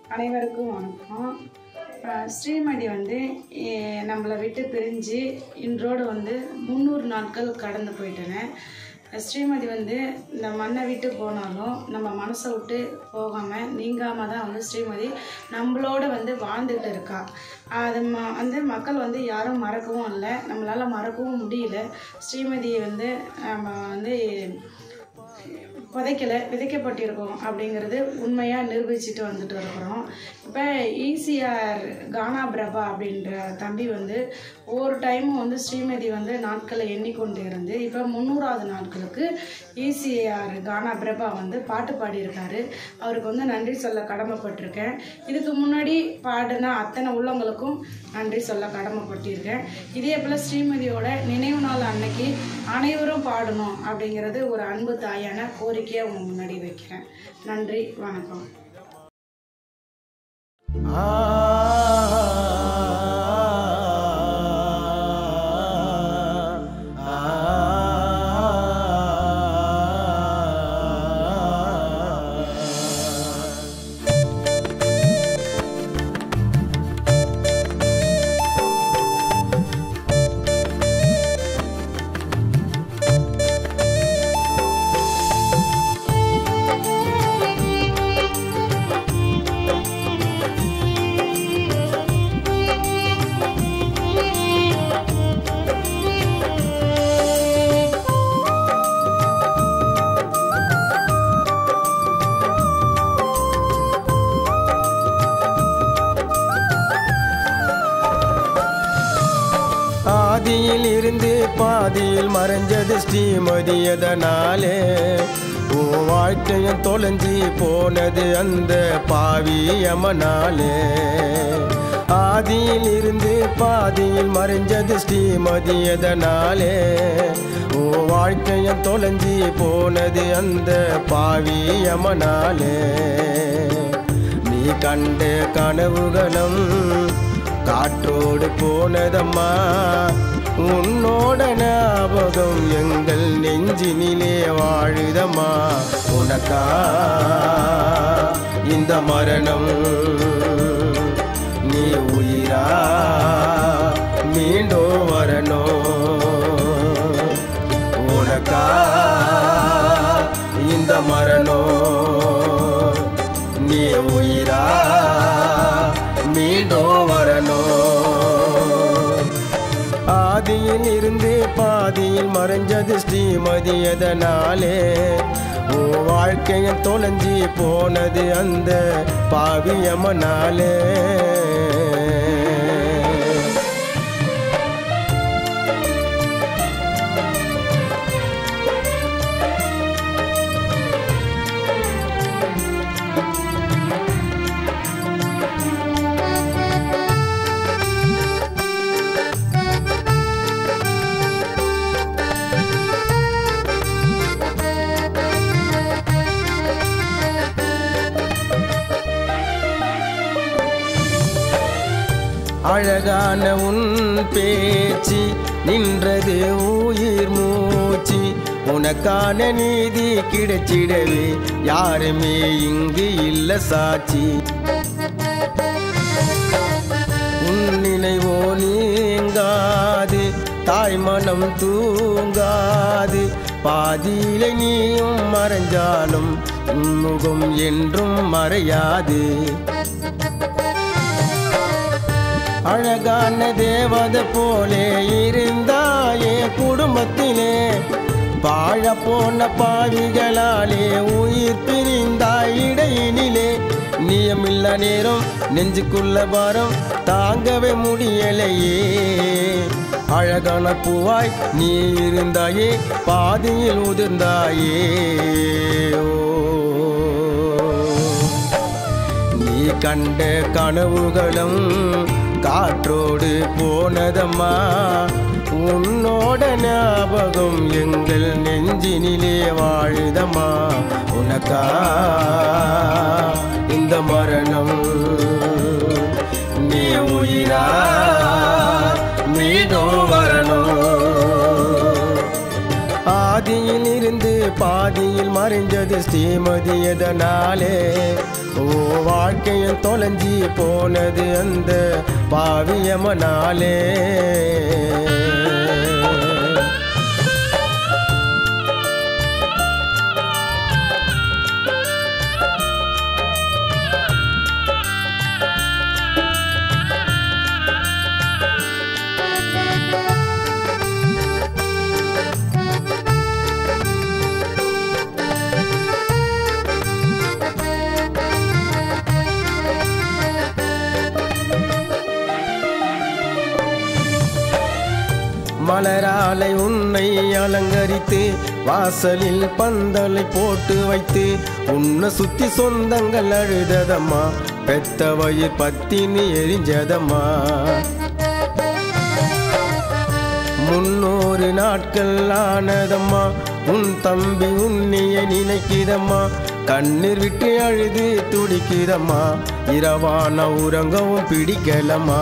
அனைவருக்கும் வணக்கம் அஹ் ஸ்ரீமதி வந்து எ- நம்மளை விட்டு பிரிஞ்சு இன்றோடு வந்து முந்நூறு நாட்கள் கடந்து போயிட்டேன் ஸ்ரீமதி வந்து இந்த மண்ணை விட்டு போனாலும் நம்ம மனசை விட்டு போகாமல் நீங்காமல் தான் வந்து ஸ்ரீமதி நம்மளோட வந்து வாழ்ந்துட்டு இருக்கா அது ம வந்து மக்கள் வந்து யாரும் மறக்கவும் இல்லை நம்மளால் மறக்கவும் முடியல ஸ்ரீமதியை வந்து நம்ம வந்து புதைக்கலை விதைக்கப்பட்டிருக்கோம் அப்படிங்கிறது உண்மையாக நிரூபிச்சுட்டு வந்துட்டு இருக்கிறோம் இப்போ ஈசிஆர் கானா பிரபா அப்படின்ற தம்பி வந்து ஒவ்வொரு டைமும் வந்து ஸ்ரீமதி வந்து நாட்களை எண்ணிக்கொண்டு இருந்து இப்போ முந்நூறாவது நாட்களுக்கு ஈசிஆர் கானா பிரபா வந்து பாட்டு பாடியிருக்காரு அவருக்கு வந்து நன்றி சொல்ல கடமைப்பட்டிருக்கேன் இதுக்கு முன்னாடி பாடின அத்தனை உள்ளவங்களுக்கும் நன்றி சொல்ல கடமைப்பட்டிருக்கேன் இதே போல் ஸ்ரீமதியோட நினைவு நாள் அன்னைக்கு அனைவரும் பாடணும் அப்படிங்கிறது ஒரு அன்பு தாயான கோரிக்கையை உங்க முன்னாடி வைக்கிறேன் நன்றி வணக்கம் ஆதியில் இருந்து பாதியில் மறைஞ்சது ஸ்ரீமதி எதனாலே உன் வாழ்க்கையும் தொலைஞ்சி போனது அந்த பாவி யமனாலே ஆதியில் இருந்து பாதியில் மறைஞ்சது ஸ்ரீமதி எதனாலே உன் வாழ்க்கையும் தொலைஞ்சி போனது அந்த பாவி யமனாலே நீ கண்ட கனவுகளும் காற்றோடு போனதம்மா உன்னோட ஞாபகம் எங்கள் நெஞ்சினிலே வாழுதம்மா உனக்கா இந்த மரணம் நீ உயிரா மீண்டும் வரணும் உனக்கா இந்த மரணம் நீ உயிரா மீண்டும் வரணும் ஆதியில் இருந்து பாதியில் மறைஞ்சது ஸ்ரீமதி எதனாலே உன் வாழ்க்கைய தொலைஞ்சி போனது அந்த பாவியமனாலே அழகான உன் பேச்சு நின்றது உயிர் மூச்சு உனக்கான நீதி கிடைச்சிடவே யாருமே இங்கு இல்ல சாட்சி உன் நினைவோ நீங்காது தாய் மனம் தூங்காது பாதியில நீயும் மறைஞ்சாலும் உன் முகம் என்றும் மறையாது அழகான தேவதை போலே இருந்தாயே குடும்பத்திலே வாழ போன பாவிகளாலே உயிர் பிரிந்தாய் இடையினிலே நியமில்ல நேரம் நெஞ்சுக்குள்ள பாரம் தாங்கவே முடியலையே அழகான பூவாய் நீ இருந்தாயே பாதியில் உதிர்ந்தாயே ஓ நீ கண்ட கனவுகளும் காற்றோடு போனதம்மா உன்னோட ஞாபகம் எங்கள் நெஞ்சினிலே வாழுதம்மா உனக்கா இந்த மரணம் நீ உயிரா மீண்டும் வரணும் ஆதியில் இருந்து பாதியில் மறைஞ்சது ஸ்ரீமதி எதனாலே ஓ வாழ்க்கையும் தொலைஞ்சி போனது அந்த பாவியமனாலே மலராலை உன்னை அலங்கரித்து வாசலில் பந்தலை போட்டு வைத்து உன்னை சுத்தி சொந்தங்கள் அழுததம்மா பெத்த வயிர் பத்தினி எரிஞ்சதம்மா முன்னூறு நாட்கள் ஆனதம்மா உன் தம்பி உன்னைய நினைக்குதம்மா கண்ணீர் விட்டு அழுது துடிக்குதம்மா இரவான உறங்கவும் பிடிக்கலம்மா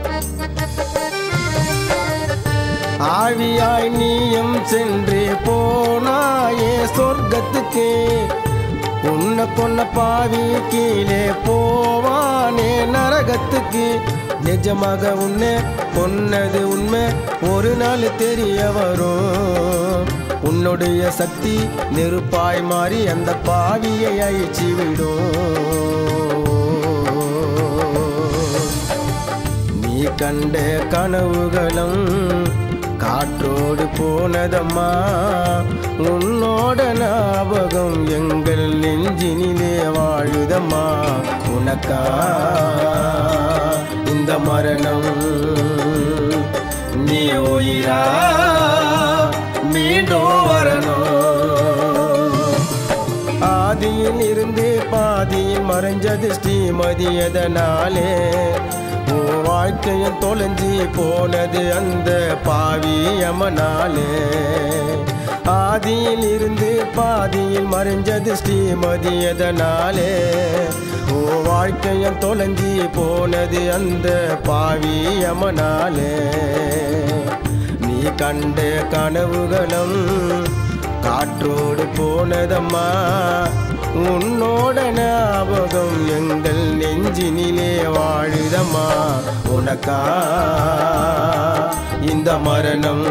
ஆவியாய் நீயும் சென்று போனாயே சொர்க்கத்துக்கு உன்னை கொன்ன பாவி கீழே போவானே நரகத்துக்கு நிஜமாக உன்னை கொன்னது உண்மை ஒரு நாள் தெரிய வரும் உன்னுடைய சக்தி நெருப்பாய் மாறி அந்த பாவியை அழிச்சு விடும் நீ கண்ட கனவுகளும் காற்றோடு போனதம்மா உன்னோட ஞாபகம் எங்கள் நெஞ்சினிலே வாழுதம்மா உனக்கா இந்த மரணம் நீ உயிரா மீண்டும் வரணும் ஆதியில் இருந்து பாதியில் மறைஞ்சது ஸ்ரீமதி எதனாலே ஓ வாழ்க்கையும் தொலைஞ்சி போனது அந்த பாவி யமனாலே ஆதியில் இருந்து பாதியில் மறைஞ்சது ஸ்ரீமதி எதனாலே ஓ வாழ்க்கையும் தொலைஞ்சி போனது அந்த பாவி யமனாலே நீ கண்ட கனவுகளும் காற்றோடு போனதம்மா உன்னோட ஞாபகம் எங்கள் நெஞ்சினிலே வாழுதம்மா உனக்கா இந்த மரணம்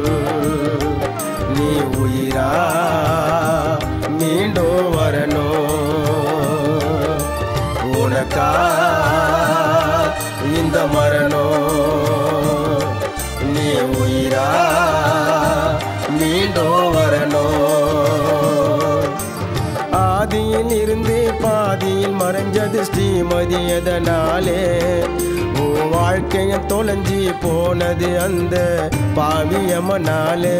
நீ உயிரா மீண்டும் வரணும் உனக்கா இந்த மரணம் நீ உயிரா மீண்டும் வரணும் ஆதியில் இருந்து பாதியில் மறைஞ்சது ஸ்ரீமதி எதனாலே ஓ வாழ்க்கைய தொலைஞ்சி போனது அந்த பாவியமனாலே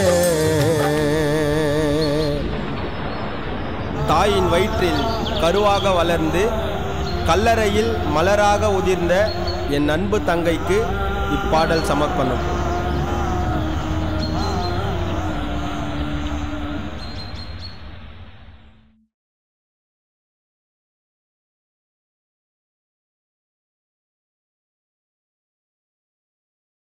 தாயின் வயிற்றில் கருவாக வளர்ந்து கல்லறையில் மலராக உதிர்ந்த என் அன்பு தங்கைக்கு இப்பாடல் சமர்ப்பணம்